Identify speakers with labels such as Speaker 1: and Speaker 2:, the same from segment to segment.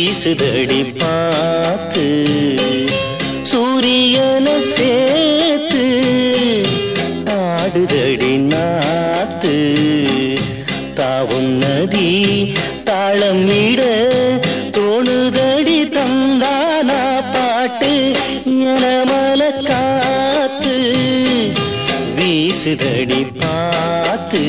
Speaker 1: வீசுதடி பார்த்து சூரியன சேர்த்து ஆடுதடி நாத்து தாவும் நதி தாளம் இட தோணுதடி தந்தானா பாட்டு எனமல காத்து வீசுதடி பார்த்து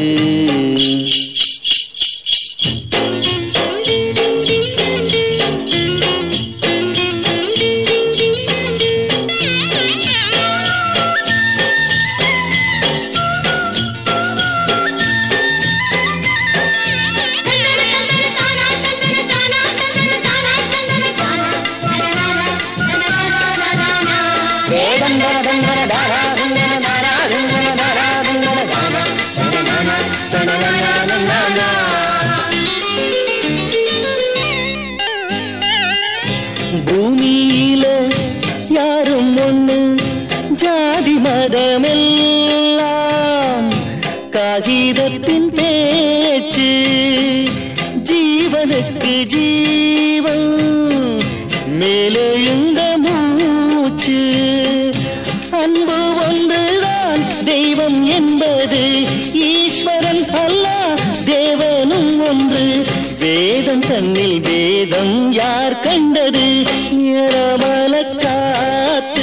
Speaker 1: பூமியில யாரும் ஒண்ணு ஜாதி மதமெல்லாம் காகிதத்தின் பேச்சு ஜீவனுக்கு ஜீவன் மேலெழுந்த மூச்சு அன்பு ஒன்றுதான் தெய்வம் என்பது ஈஸ்வரன் அல்ல தேவனும் ஒன்று வேதம் தன்னில் வேதம் யார் கண்டது இரமல காத்து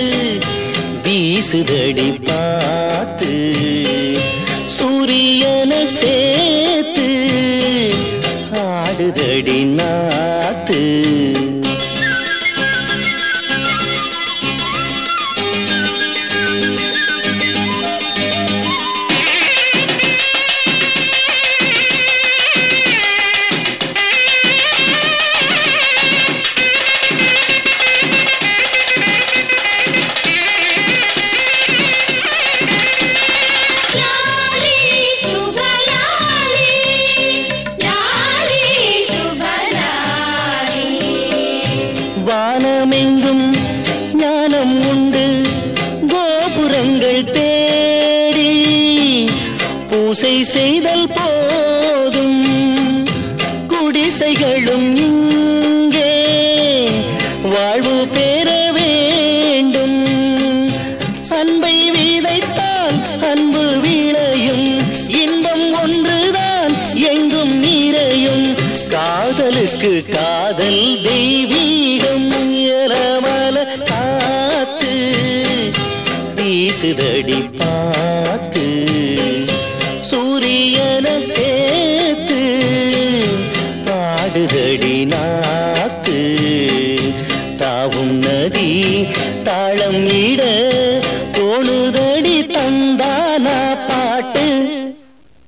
Speaker 1: வீசுதடி பார்த்து சூரியன சேர்த்து ஆடுதடி நாத்து
Speaker 2: லாலி சுபலாலி லாலி சுபலாலி
Speaker 1: வானமெங்கும் ஞானம் உண்டு கோபுரங்கள் தேடி பூசை செய்தல் போதும் குடிசைகளும் இங்கே வாழ்வு பெற வேண்டும் அன்பை விதைத்தால் அன்பு விளையும் இன்பம் ஒன்றுதான் எங்கும் நிறையும் காதலுக்கு காதல் தெய்வீகம் இரமல காத்து வீசுதடி பார்த்து சூரியன சேர்த்து பாடுதடி நாத்து தாவும் நதி தாளம் இட